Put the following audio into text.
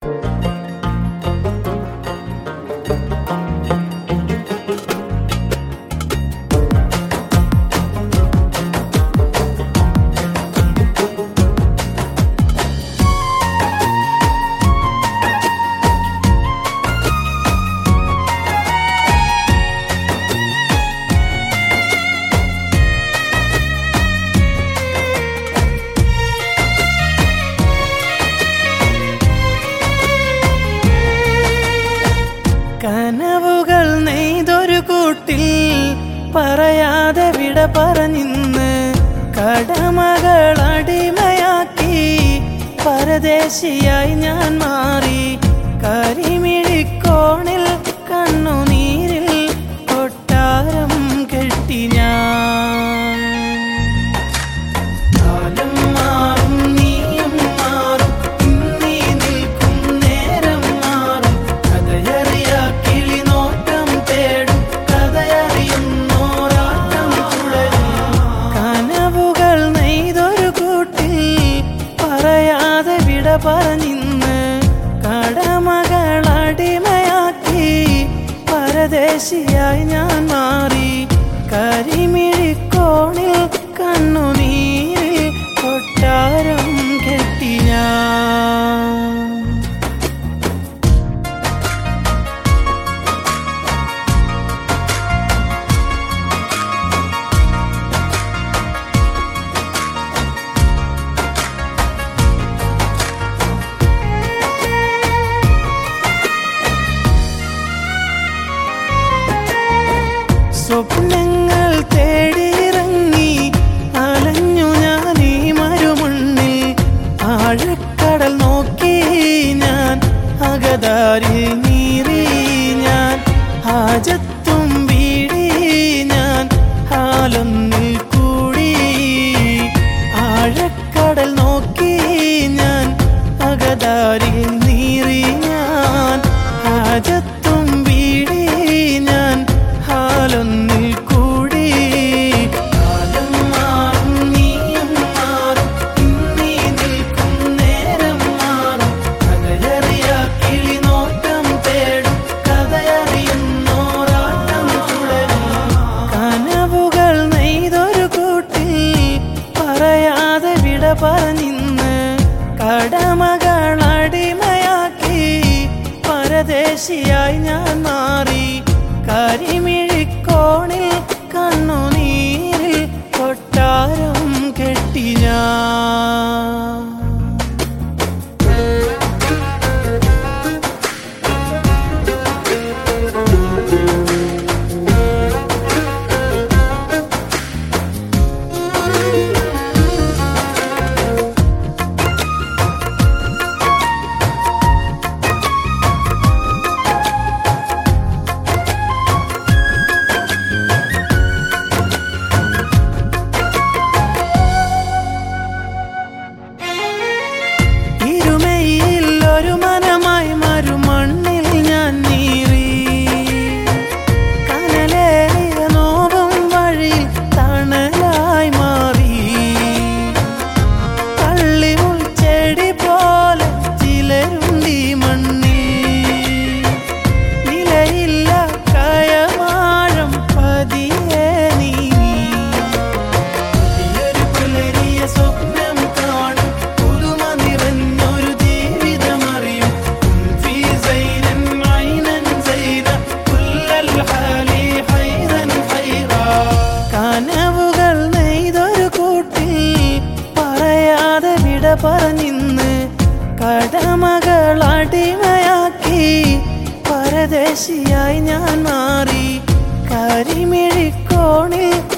കനവുകൾ നെയ്തൊരു കൂട്ടിൽ പറയാതെ വിട പറഞ്ഞിന്ന് കടമകൾ അടിമയാക്കി പരദേശിയായി ഞാൻ മാറി കരിമിഴിക്കോണിൽ കണ്ണുനീരിൽ കൊട്ടാരം കെട്ടി ഞാൻ കാലം മാറും നീയും മാറും ഇന്നീ നിൽക്കും നേരം മാറും കഥയറിയ കിളിനോട്ടം തേടും കഥയറിയുന്നോരാട്ടം തുടരും കനവുകൾ നെയ്തൊരു കൂട്ടിൽ പറയാതെ വിട പറഞ്ഞിന്ന് കടമകൾ അടിമയാക്കി പരദേശിയായി ഞാൻ മാറി കരിമിഴിക്കോണിൽ കണ്ണുനീരിൽ കൊട്ടാരം കെട്ടി ഞാൻ സ്വപ്നങ്ങൾ തേടിയിറങ്ങി അലഞ്ഞു ഞാൻ ഈ മരുമണ്ണിൽ ആഴക്കടൽ നോക്കി ഞാൻ അകതാരിൽ നീറി ഞാൻ ഹാജത്തും വീടി ഞാൻ ഹാലൊന്നിൽ കൂടി ആഴക്കടൽ നോക്കി ഞാൻ അകതാരിൽ നീറി ഞാൻ ഹാജത്തും വീടി ഞാൻ ഹാലൊന്നിൽ കൂടി കാലം മാറും നീയും മാറും ഇന്നീ നിൽക്കും നേരം മാറും കഥയറിയ കിളിനോട്ടം തേടും കഥയറിയുന്നോരാട്ടം തുടരും കനവുകൾ നെയ്തൊരു കൂട്ടിൽ പറയാതെ വിട പറഞ്ഞിന്ന് കടമകൾ അടിമയാക്കി പരദേശിയായി ഞാൻ മാറി കരിമിഴിക്കോണിൽ കണ്ണുനീരിൽ കൊട്ടാരം കെട്ടി ഞാൻ ഇരുമയിൽ ഒരു മനമായി മരുമണ്ണിൽ ഞാൻ നീറി കനലേറിയ നോവും വഴി തണലായി മാറി തള്ളി മുൾച്ചെടി പോലെ ചിലരുണ്ടി മണ്ണിൽ നിലയില്ല കയമാഴം പതിയെ നീ പുതിയൊരു പുലരിയ സ്വപ്നം കാണും പുതുമ നിറഞ്ഞൊരു ജീവിതമറിയും ഫീ സൈനൻ ഐനൻ സൈന കുല്ലൽ ഹാലി ഹൈറൻ ഹൈറാ കനവുകൾ നെയ്തൊരു കൂട്ടിൽ പറയാതെ വിട പറഞ്ഞിന്ന് കടമകൾ അടിമയാക്കി പരദേശിയായി ഞാൻ മാറി കരിമിഴിക്കോണിൽ